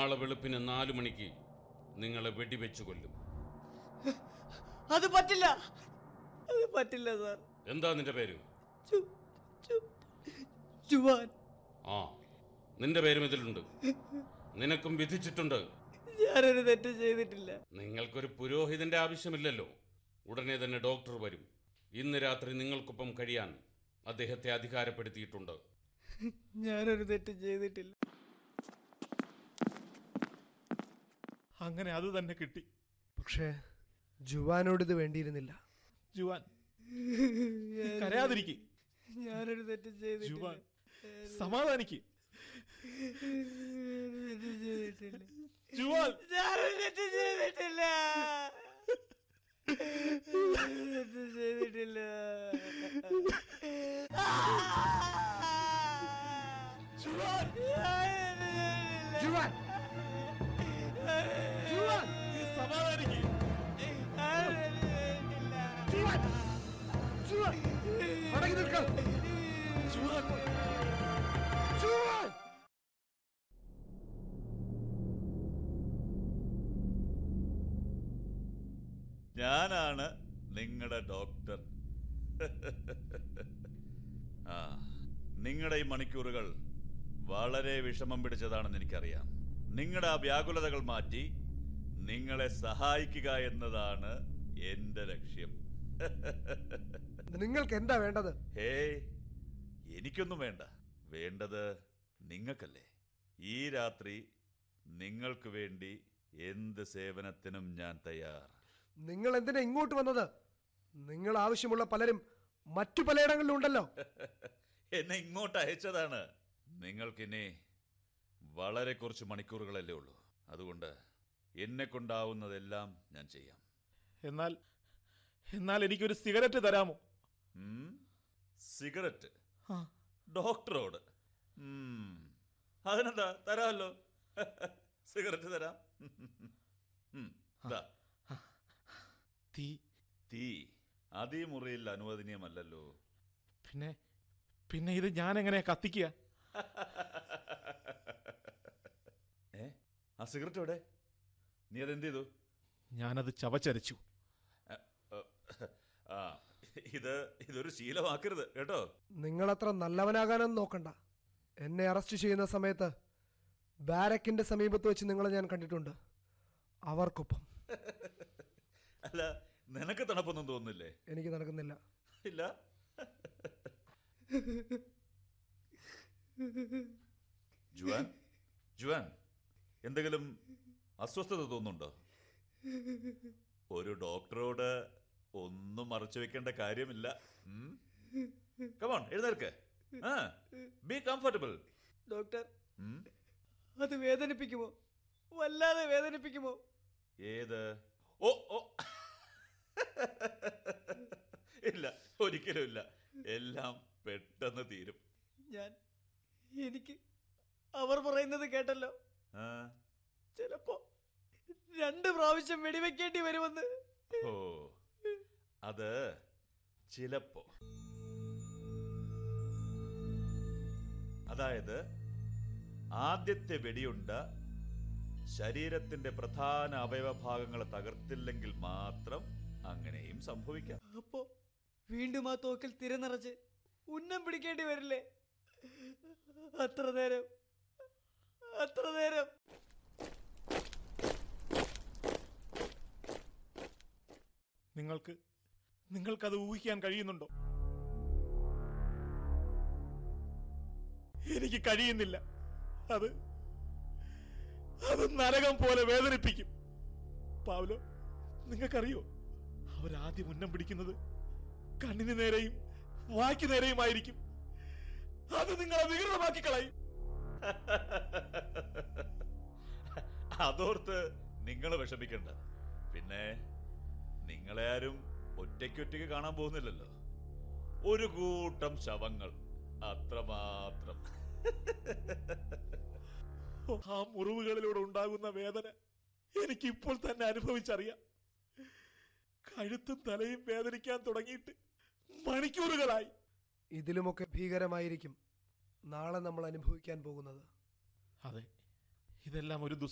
നാളെ വെളുപ്പിന് നാലു മണിക്ക് നിങ്ങളെ വെടിവെച്ചു കൊല്ലും അത് പറ്റില്ല അത് പറ്റില്ല സാർ എന്താ നിന്റെ പേര് ചു- ചു- ജുവാൻ ആ നിന്റെ പേരും ഇതിലുണ്ട് നിനക്കും വിധിച്ചിട്ടുണ്ട് ഞാനൊരു തെറ്റ് ചെയ്തിട്ടില്ല നിങ്ങൾക്കൊരു പുരോഹിതന്റെ ആവശ്യമില്ലല്ലോ ഉടനെ തന്നെ ഡോക്ടർ വരും ഇന്ന് രാത്രി നിങ്ങൾക്കൊപ്പം കഴിയാൻ അദ്ദേഹത്തെ അധികാരപ്പെടുത്തിയിട്ടുണ്ട് ഞാനൊരു തെറ്റ് ചെയ്തിട്ടില്ല അങ്ങനെ അത് തന്നെ കിട്ടി പക്ഷേ ജുവാനോട് ഇത് വേണ്ടിയിരുന്നില്ല ജുവാൻ കരയാതിരിക്കെ ഞാനൊരു തെറ്റ് ചെയ്തിട്ടില്ല ജുവാൻ സമാധാനിക്ക് ഞാനൊരു തെറ്റ് ചെയ്തിട്ടില്ല ജുവാൻ ഞാനൊരു തെറ്റ് ചെയ്തിട്ടില്ല തെറ്റ് ചെയ്തിട്ടില്ല ജുവാൻ ജുവാൻ ജുവാൻ സമാധാനിക്ക് ജുവാൻ ജുവാൻ അടങ്ങി നിൽക്കാം ജുവാൻ ജുവാൻ ഞാനാണ് നിങ്ങളുടെ ഡോക്ടർ ആ നിങ്ങളുടെ ഈ മണിക്കൂറുകൾ വളരെ വിഷമം പിടിച്ചതാണെന്ന് എനിക്കറിയാം നിങ്ങളുടെ ആ വ്യാകുലതകൾ മാറ്റി നിങ്ങളെ സഹായിക്കുക എന്നതാണ് എന്റെ ലക്ഷ്യം നിങ്ങൾക്ക് എന്താ വേണ്ടത് ഹേ എനിക്കൊന്നും വേണ്ട വേണ്ടത് നിങ്ങൾക്കല്ലേ ഈ രാത്രി നിങ്ങൾക്ക് വേണ്ടി എന്ത് സേവനത്തിനും ഞാൻ തയ്യാർ നിങ്ങൾ എന്തിനാ ഇങ്ങോട്ട് വന്നത് നിങ്ങൾ ആവശ്യമുള്ള പലരും മറ്റു പലയിടങ്ങളിലും ഉണ്ടല്ലോ എന്നെ ഇങ്ങോട്ട് അയച്ചതാണ് നിങ്ങൾക്കിനി വളരെ കുറച്ച് മണിക്കൂറുകളല്ലേ ഉള്ളൂ അതുകൊണ്ട് എന്നെ കൊണ്ടാവുന്നതെല്ലാം ഞാൻ ചെയ്യാം എന്നാൽ എന്നാൽ എനിക്കൊരു സിഗരറ്റ് തരാമോ ഉം? സിഗരറ്റ് ആ, ഡോക്ടറോട് ഉം. അതിനെന്താ തരാമല്ലോ സിഗരറ്റ് തരാം ഉം, ദാ, തീ തീ അതീ മുറിയിൽ അനുവദനീയമല്ലല്ലോ പിന്നെ പിന്നെ ഇത് ഞാൻ എങ്ങനെയാ കത്തിക്കുക ഏ ആ സിഗരറ്റ് എവിടെ നീ അതെന്ത് ചെയ്തു ഞാനത് ചവച്ചരച്ചു അ, അ, ആ ഇത് ഇതൊരു ശീലമാക്കരുത് കേട്ടോ നിങ്ങളത്ര നല്ലവനാകാനൊന്നും നോക്കണ്ട എന്നെ അറസ്റ്റ് ചെയ്യുന്ന സമയത്ത് ബാരക്കിന്റെ സമീപത്ത് വെച്ച് നിങ്ങളെ ഞാൻ കണ്ടിട്ടുണ്ട് അവർക്കൊപ്പം അല്ല നിനക്ക് തണുപ്പൊന്നും തോന്നുന്നില്ലേ എനിക്ക് നടക്കുന്നില്ല ഇല്ല ജുവാൻ ജുവാൻ എന്തെങ്കിലും അസ്വസ്ഥത തോന്നുന്നുണ്ടോ ഒരു ഡോക്ടറോട് ഒന്നും മറച്ചു വെക്കേണ്ട കാര്യമില്ല കമോൺ എഴുന്നേൽക്ക് ആ ബി കംഫർട്ടബിൾ ഡോക്ടർ അത് വേദനിപ്പിക്കുമോ വല്ലാതെ വേദനിപ്പിക്കുമോ ഏത് ഓ ഓ ഇല്ല ഒരിക്കലും ഇല്ല എല്ലാം പെട്ടെന്ന് തീരും ഞാൻ എനിക്ക് അവർ പറയുന്നത് കേട്ടല്ലോ ആ ചിലപ്പോ രണ്ട് പ്രാവശ്യം വെടിവെക്കേണ്ടി വരുമെന്ന് ഓ അത് ചിലപ്പോ അതായത് ആദ്യത്തെ വെടിയുണ്ട ശരീരത്തിന്റെ പ്രധാന അവയവഭാഗങ്ങളെ തകർത്തില്ലെങ്കിൽ മാത്രം അങ്ങനെയും സംഭവിക്കാം അപ്പോ വീണ്ടും ആ തോക്കിൽ തിരനിറച്ച് ഉന്നം പിടിക്കേണ്ടി വരില്ലേ അത്ര നേരം അത്ര നേരം നിങ്ങൾക്ക് നിങ്ങൾക്കത് ഊഹിക്കാൻ കഴിയുന്നുണ്ടോ എനിക്ക് കഴിയുന്നില്ല അത് അത് നരകം പോലെ വേദനിപ്പിക്കും പാവലോ നിങ്ങൾക്കറിയോ അവരാദ്യം ഉന്നം പിടിക്കുന്നത് കണ്ണിന് നേരെയും വായ്ക്ക് നേരെയുമായിരിക്കും അത് നിങ്ങളെ വികൃതമാക്കി കളയും അതോർത്ത് നിങ്ങൾ വിഷമിക്കണ്ട പിന്നെ നിങ്ങളെ ആരും ഒറ്റയ്ക്കൊറ്റയ്ക്ക് കാണാൻ പോകുന്നില്ലല്ലോ ഒരു കൂട്ടം ശവങ്ങൾ അത്രമാത്രം ആ മുറിവുകളിലൂടെ ഉണ്ടാകുന്ന വേദന എനിക്ക് ഇപ്പോൾ തന്നെ അനുഭവിച്ചറിയാം കഴുത്തും തലയും വേദനിക്കാൻ തുടങ്ങിയിട്ട് മണിക്കൂറുകളായി ഇതിലുമൊക്കെ ഭീകരമായിരിക്കും നാളെ നമ്മൾ അനുഭവിക്കാൻ പോകുന്നത് അതെ ഇതെല്ലാം ഒരു ദുസ്